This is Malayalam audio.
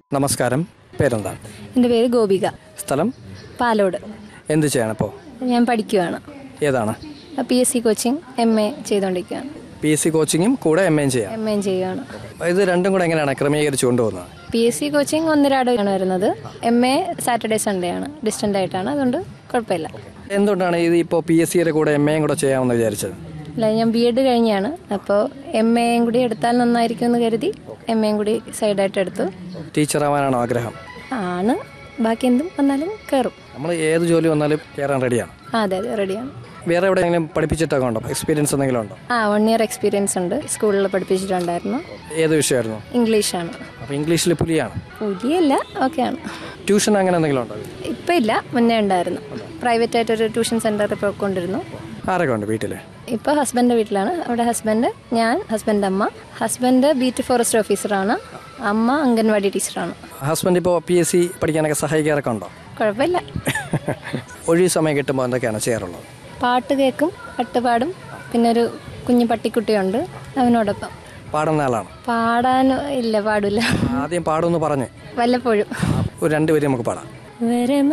നമസ്കാരം പേരെന്താണ് എൻ്റെ പേര് ഗോപിക സ്ഥലം പാലോട് എന്ത് ചെയ്യണം ഇപ്പോൾ ഞാൻ പഠിക്കുകയാണ് ഏതാണ് P S C coaching M A ചെയ്തുകൊണ്ടിരിക്കുകയാണ് പി എസ് സി കോച്ചിങ്ങും കൂടെ എം എയും ചെയ്യാം എം എ ചെയ്യുകയാണ് ഇത് രണ്ടും കൂടെ എങ്ങനെയാണ് ക്രമീകരിച്ച് കൊണ്ടുപോകുന്നത് പി എസ് സി കോച്ചിങ് ഒന്നരാടാണ് വരുന്നത് എം എ സാറ്റർഡേ സൺഡേ ആണ് ഡിസ്റ്റൻ്റ് ആയിട്ടാണ് അതുകൊണ്ട് കുഴപ്പമില്ല എന്തുകൊണ്ടാണ് ഇത് ഇപ്പോൾ പി എസ് സിയുടെ കൂടെ എം എയും കൂടെ ചെയ്യാമെന്ന് വിചാരിച്ചത് അല്ല ഞാൻ ബി എഡ് കഴിഞ്ഞാണ് അപ്പോൾ എം എയും കൂടി എടുത്താൽ നന്നായിരിക്കും എന്ന് കരുതി എം എയും കൂടി സൈഡായിട്ട് എടുത്തു ടീച്ചറാവാനാണ് ആഗ്രഹം ആണ് ബാക്കി എന്തും വന്നാലും കയറും നമ്മൾ ഏത് ജോലി വന്നാലും കയറാൻ റെഡിയാണ് ആ അതെ അതെ റെഡിയാണ് വേറെ എവിടെയെങ്കിലും പഠിപ്പിച്ചിട്ടൊക്കെ ഉണ്ടോ എക്സ്പീരിയൻസ് എന്തെങ്കിലും ഉണ്ടോ ആ വൺ ഇയർ എക്സ്പീരിയൻസ് ഉണ്ട് സ്കൂളിൽ പഠിപ്പിച്ചിട്ടുണ്ടായിരുന്നു ഏത് വിഷയമായിരുന്നു ഇംഗ്ലീഷാണ് അപ്പോൾ ഇംഗ്ലീഷിൽ പുലിയാണ് പുതിയല്ല ഓക്കെയാണ് ട്യൂഷൻ അങ്ങനെ എന്തെങ്കിലും ഉണ്ടോ ഇപ്പം ഇല്ല മുന്നേ ഉണ്ടായിരുന്നു പ്രൈവറ്റ് ആയിട്ടൊരു ട്യൂഷൻ സെൻറ്ററിൽ ഇപ്പോൾ കൊണ്ടിരുന്നു ആരൊക്കെ ഉണ്ട് വീട്ടിൽ ഇപ്പോൾ ഹസ്ബൻഡിൻ്റെ വീട്ടിലാണ് അവിടെ ഹസ്ബൻഡ് ഞാൻ ഹസ്ബൻഡ് അമ്മ ഹസ്ബൻഡ് ബീറ്റ് ഫോറസ്റ്റ് ഓഫീസറാണ് അമ്മ അംഗൻവാടി ടീച്ചറാണ് ഹസ്ബൻഡ് ഇപ്പോൾ പി എസ് സി പഠിക്കാനൊക്കെ സഹായിക്കാറൊക്കെ ഉണ്ടോ കുഴപ്പമില്ല ഒഴിവ് സമയം കിട്ടുമ്പോൾ എന്തൊക്കെയാണ് ചെയ്യാറുള്ളത് പാട്ട് കേൾക്കും പാട്ട് പാടും പിന്നെ ഒരു കുഞ്ഞു പട്ടിക്കുട്ടിയുണ്ട് അവനോടൊപ്പം പാടുന്ന ആളാണ് പാടാൻ ഇല്ല പാടില്ല ആദ്യം പാടുമെന്ന് പറഞ്ഞ് വല്ലപ്പോഴും ഒരു രണ്ടുപേരും നമുക്ക് പാടാം വരെ